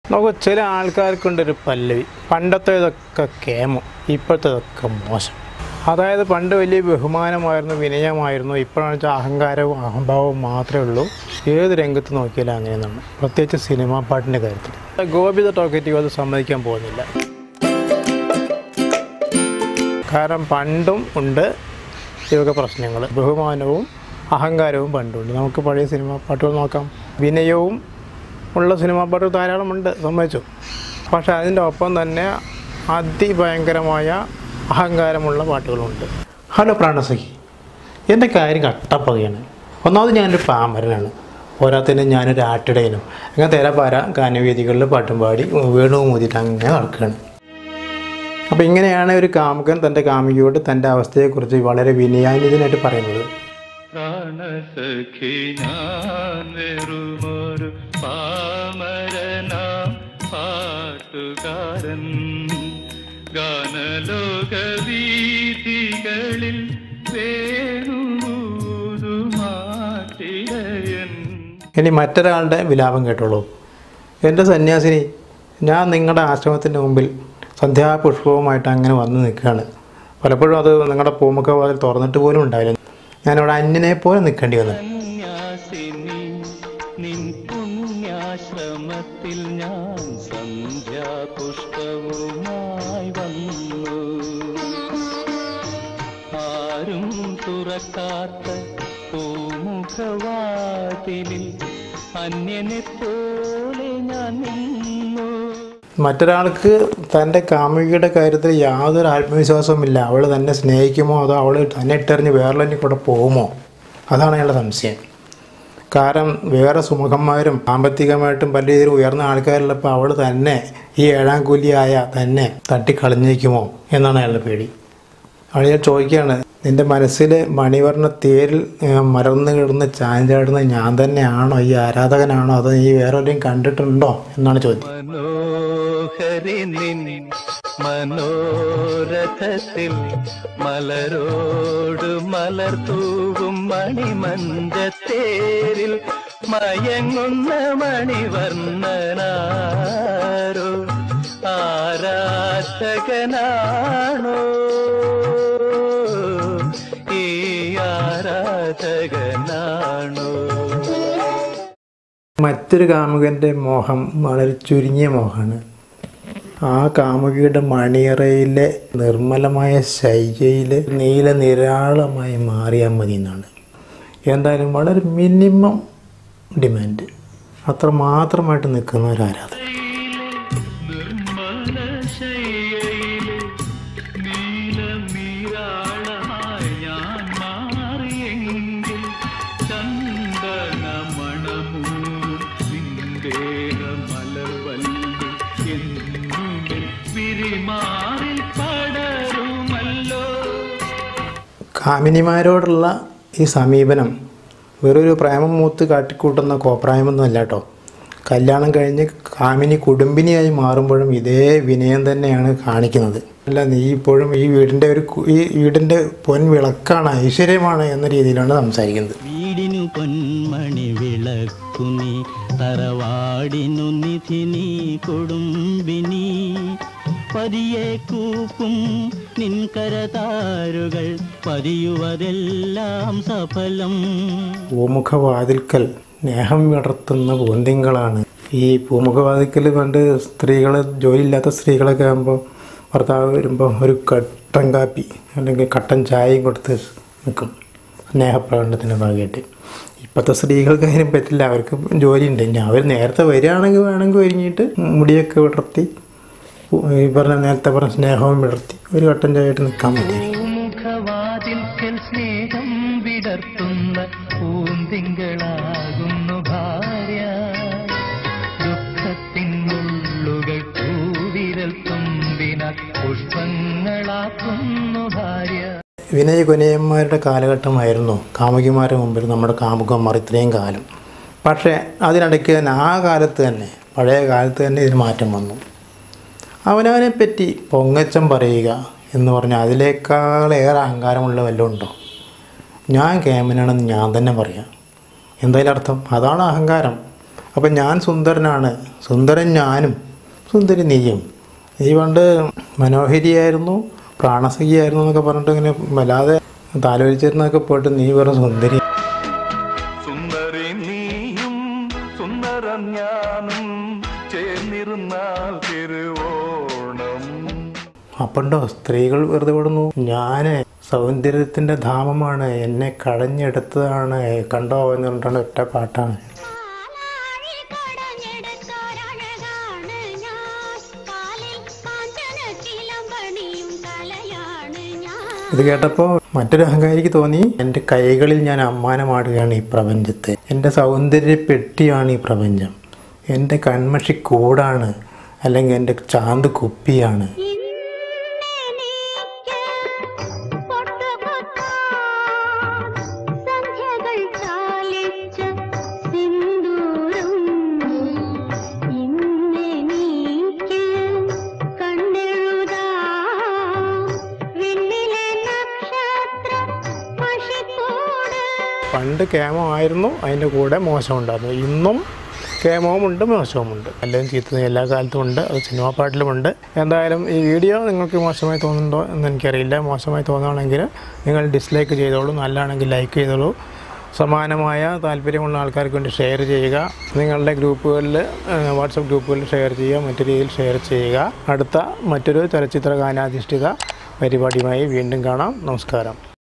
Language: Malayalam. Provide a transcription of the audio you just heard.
നമുക്ക് ചില ആൾക്കാർക്കുണ്ടൊരു പല്ലവി പണ്ടത്തേതൊക്കെ കേമം ഇപ്പോഴത്തേതൊക്കെ മോശം അതായത് പണ്ട് വലിയ ബഹുമാനമായിരുന്നു വിനയമായിരുന്നു ഇപ്പോഴാണെന്ന് വെച്ചാൽ അഹങ്കാരവും അഹംഭാവവും മാത്രമേ ഉള്ളൂ ഏത് രംഗത്ത് നോക്കിയാലും അങ്ങനെയെന്നാണ് പ്രത്യേകിച്ച് സിനിമാ പാട്ടിൻ്റെ കാര്യത്തിൽ ഗോപിത ടോക്കറ്റീവ് അത് സമ്മതിക്കാൻ പോകുന്നില്ല കാരണം പണ്ടും ഉണ്ട് ഇവക പ്രശ്നങ്ങൾ ബഹുമാനവും അഹങ്കാരവും പണ്ടുണ്ട് നമുക്ക് പഴയ സിനിമാ പാട്ടുകൾ നോക്കാം വിനയവും ഉള്ള സിനിമാ പാട്ടുകൾ ധാരാളമുണ്ട് സമ്മതിച്ചു പക്ഷെ അതിൻ്റെ ഒപ്പം തന്നെ അതിഭയങ്കരമായ അഹങ്കാരമുള്ള പാട്ടുകളുണ്ട് ഹലോ പ്രാണസഖി എൻ്റെ കാര്യം കട്ടപ്പകയാണ് ഒന്നാമത് ഞാനൊരു പാമരനാണ് പോരാത്തതിന് ഞാനൊരു ആട്ടിടയനും അങ്ങനെ തേരാപ്പാര ഗാനവേദികളിൽ പാട്ടും പാടി വേണുവും മുതിട്ട് അങ്ങനെ നടക്കുകയാണ് അപ്പോൾ ഇങ്ങനെയാണ് ഒരു കാമുകൻ തൻ്റെ കാമുകിയോട് തൻ്റെ അവസ്ഥയെക്കുറിച്ച് വളരെ വിനയാന്വിതനായിട്ട് പറയുന്നത് പ്രാണസഖി ഞാൻ വെറുമൊരു പാമരനാം പാട്ടുകാരൻ ഗാനലോക വീതികളിൽ വേണുമാട്ടിടയൻ ഇനി മറ്റൊരാളുടെ വിലാപം കേട്ടോളൂ എൻ്റെ സന്യാസിനി ഞാൻ നിങ്ങളുടെ ആശ്രമത്തിൻ്റെ മുമ്പിൽ സന്ധ്യാപുഷ്പവുമായിട്ട് അങ്ങനെ വന്ന് നിൽക്കുകയാണ് പലപ്പോഴും അത് നിങ്ങളുടെ പൂമുഖവാതിൽ തുറന്നിട്ട് പോലും ഉണ്ടാവില്ല ഞാനിവിടെ അന്യനെ പോലെ നിൽക്കേണ്ടി വന്നു സന്യാസിനി നിൻ പുണ്യാശ്രമത്തിൽ ഞാൻ സന്ധ്യാപുഷ്പവുമായി വന്നു ആരും തുറക്കാത്ത പൂമുഖവാതിലിൽ അന്യനെ പോലെ ഞാൻ നിന്നു മറ്റൊരാൾക്ക് തൻ്റെ കാമുകിയുടെ കാര്യത്തിൽ യാതൊരു ആത്മവിശ്വാസവുമില്ല അവൾ തന്നെ സ്നേഹിക്കുമോ അതോ അവൾ തന്നെ ഇട്ടെറിഞ്ഞ് വേറെ കൂടെ പോകുമോ അതാണ് അയാളുടെ സംശയം കാരണം വേറെ സുമുഖന്മാരും സാമ്പത്തികമായിട്ടും പല രീതിയിലും ഉയർന്ന ആൾക്കാരുള്ളപ്പോൾ അവൾ തന്നെ ഈ ഏഴാം കൂലിയായ തന്നെ തട്ടിക്കളഞ്ഞേക്കുമോ എന്നാണ് അയാളുടെ പേടി അവൾ ഞാൻ ചോദിക്കുകയാണ് നിൻ്റെ മനസ്സിൽ മണിവർണ്ണ തേരിൽ ഏഹ്, മലർന്ന് കിടന്ന് ചാഞ്ചാടുന്ന ഞാൻ തന്നെയാണോ ഈ ആരാധകനാണോ അതോ നീ വേറെ എവിടെയും കണ്ടിട്ടുണ്ടോ എന്നാണ് ചോദ്യം മനോഹരി നിൻ മനോരഥത്തിൽ മലരോട് മലർ തൂവും മണിമഞ്ചത്തേരിൽ മയങ്ങുന്ന മണിവർണ്ണനാരോ ആരാധകനാണോ ഈ ആരാധകനാണോ മറ്റൊരു കാമുകൻ്റെ മോഹം വളരെ ചുരുങ്ങിയ മോഹമാണ് ആ കാമുകിയുടെ മണിയറയിലെ നിർമ്മലമായ ശൈലിയിൽ നീല നിരാളമായി മാറിയാൽ മതി എന്നാണ് എന്തായാലും വളരെ മിനിമം ഡിമാൻഡ് അത്ര മാത്രമായിട്ട് നിൽക്കുന്ന ഒരു ആരാധന നിർമ്മല ശയ്യയിലെ നീലമീരാളമായി ഞാൻ മാറിയെങ്കിൽ ചന്ദന മണമൂറും നിന്ദേഹ മലർവല്ലി എന്നുമിൽ വിരിമാറിൽ പടരുമല്ലോ കാമിനിമാരോടുള്ള ഈ സമീപനം വെറൊരു പ്രേമം മൂത്ത് കാട്ടിക്കൂട്ടുന്ന കോപ്രായമൊന്നുമല്ല കേട്ടോ കല്യാണം കഴിഞ്ഞ് കാമിനി കുടുംബിനിയായി മാറുമ്പോഴും ഇതേ വിനയം തന്നെയാണ് കാണിക്കുന്നത് അല്ല നീ ഇപ്പോഴും ഈ വീടിൻ്റെ ഒരു കു- ഈ വീടിൻ്റെ പൊൻ വിളക്കാണ് ഐശ്വര്യമാണ് എന്ന രീതിയിലാണ് സംസാരിക്കുന്നത് വീടിനു പൊന്മണി വിളക്കു നീ തറവാടിനു നിധി നീ കൊടുമ്പിനി പതിയെ കൂപ്പും നിൻ കരതാരുകൾ പതിയുവതെല്ലാം സഫലം പൂമുഖവാതിൽക്കൽ സ്നേഹം വിടർത്തുന്ന പൂന്തിങ്കളാണ് ഈ പൂമുഖവാതിൽക്കൽ പണ്ട് സ്ത്രീകൾ ജോലിയില്ലാത്ത സ്ത്രീകളൊക്കെ ആകുമ്പോൾ ഭർത്താവ് വരുമ്പോൾ ഒരു കട്ടൻ കാപ്പി അല്ലെങ്കിൽ കട്ടൻ ചായയും കൊടുത്ത് നിൽക്കും സ്നേഹപ്രകടനത്തിൻ്റെ ഭാഗമായിട്ട് ഇപ്പോഴത്തെ സ്ത്രീകൾക്ക് അതിനും പറ്റില്ല അവർക്ക് ജോലിയുണ്ട് ഇനി അവർ നേരത്തെ വരികയാണെങ്കിൽ വേണമെങ്കിൽ ഒരുങ്ങിയിട്ട് മുടിയൊക്കെ വിടർത്തി ഈ പറഞ്ഞ നേരത്തെ പറഞ്ഞ സ്നേഹവും വിടർത്തി ഒരു കട്ടൻ ചായയായിട്ട് നിൽക്കാൻ പറ്റിയിരിക്കും മുഖവാതിൽക്കൽ സ്നേഹം വിടർത്തുന്ന പൂന്തിങ്കളാകുന്നു ഭാര്യ ദുഃഖത്തിൻ മുള്ളുകൾ പൂവിരൽ തുമ്പിന പുഷ്പങ്ങളാക്കുന്നു ഭാര്യ വിനയ കുനയന്മാരുടെ കാലഘട്ടമായിരുന്നു കാമുകിമാരുടെ മുമ്പിൽ നമ്മുടെ കാമുകന്മാർ ഇത്രയും കാലം പക്ഷേ അതിനിടയ്ക്ക് തന്നെ ആ കാലത്ത് തന്നെ പഴയ കാലത്ത് തന്നെ ഇതിന് മാറ്റം വന്നു അവനവനെ പറ്റി പൊങ്ങച്ചം പറയുക എന്ന് പറഞ്ഞാൽ അതിനേക്കാളേറെ അഹങ്കാരമുള്ള വല്ലതും ഉണ്ടോ ഞാൻ കേമനാണെന്ന് ഞാൻ തന്നെ പറയാം എന്തായാലും അർത്ഥം അതാണ് അഹങ്കാരം അപ്പം ഞാൻ സുന്ദരനാണ് സുന്ദരൻ ഞാനും സുന്ദരി നീയും നീ പണ്ട് മനോഹരിയായിരുന്നു പ്രാണസഖിയായിരുന്നു എന്നൊക്കെ പറഞ്ഞിട്ട് ഇങ്ങനെ വല്ലാതെ താലോചിച്ചിരുന്നൊക്കെ പോയിട്ട് നീ വെറും സുന്ദരി സുന്ദരി നീയും സുന്ദരം ഞാനും ചേർന്നിരുന്നാൽ തിരുവോണം അപ്പണ്ടോ സ്ത്രീകൾ വെറുതെ വിടുന്നു ഞാൻ സൗന്ദര്യത്തിൻ്റെ ധാമമാണ് എന്നെ കടഞ്ഞെടുത്തതാണ് കണ്ടോ എന്ന് പറഞ്ഞിട്ടാണ് ഒറ്റ പാട്ടാണ് പാലാഴി കടഞ്ഞെടുത്തൊരഴകാണ് ഞാൻ കാലിൽ കാഞ്ചന ചിലമ്പണിയും കലയാണ് ഞാൻ ഇത് കേട്ടപ്പോൾ മറ്റൊരു അഹങ്കാരിക്ക് തോന്നി എൻ്റെ കൈകളിൽ ഞാൻ അമ്മാനമാടുകയാണ് ഈ പ്രപഞ്ചത്തെ എൻ്റെ സൗന്ദര്യ പെട്ടിയാണ് ഈ പ്രപഞ്ചം എൻ്റെ കൺമഷി കൂടാണ് അല്ലെങ്കിൽ എൻ്റെ ചാന്ത് കുപ്പിയാണ് ഇന്നെനിക്ക് പൊട്ടുകുത്താൻ സന്ധ്യകൾ ചാലിച്ച സിന്ദൂരം ഇന്നെനിക്ക് കണ്ണെഴുതാം വിണ്ണിലെ നക്ഷത്ര മഷിക്കൂട് പണ്ട് കേമമായിരുന്നു അതിൻ്റെ കൂടെ മോശമുണ്ടായിരുന്നു ഇന്നും കേമവുമുണ്ട് മോശവുമുണ്ട് എല്ലാം ചീത്ത എല്ലാ കാലത്തും ഉണ്ട് അത് സിനിമാ പാട്ടിലുമുണ്ട് എന്തായാലും ഈ വീഡിയോ നിങ്ങൾക്ക് മോശമായി തോന്നുന്നുണ്ടോ എന്ന് എനിക്കറിയില്ല മോശമായി തോന്നുകയാണെങ്കിൽ നിങ്ങൾ ഡിസ്ലൈക്ക് ചെയ്തോളൂ നല്ലതാണെങ്കിൽ ലൈക്ക് ചെയ്തോളൂ സമാനമായ താല്പര്യമുള്ള ആൾക്കാർക്ക് വേണ്ടി ഷെയർ ചെയ്യുക നിങ്ങളുടെ ഗ്രൂപ്പുകളിൽ വാട്സപ്പ് ഗ്രൂപ്പുകളിൽ ഷെയർ ചെയ്യുക മറ്റു രീതിയിൽ ഷെയർ ചെയ്യുക അടുത്ത മറ്റൊരു ചലച്ചിത്ര ഗാനാധിഷ്ഠിത പരിപാടിയുമായി വീണ്ടും കാണാം നമസ്കാരം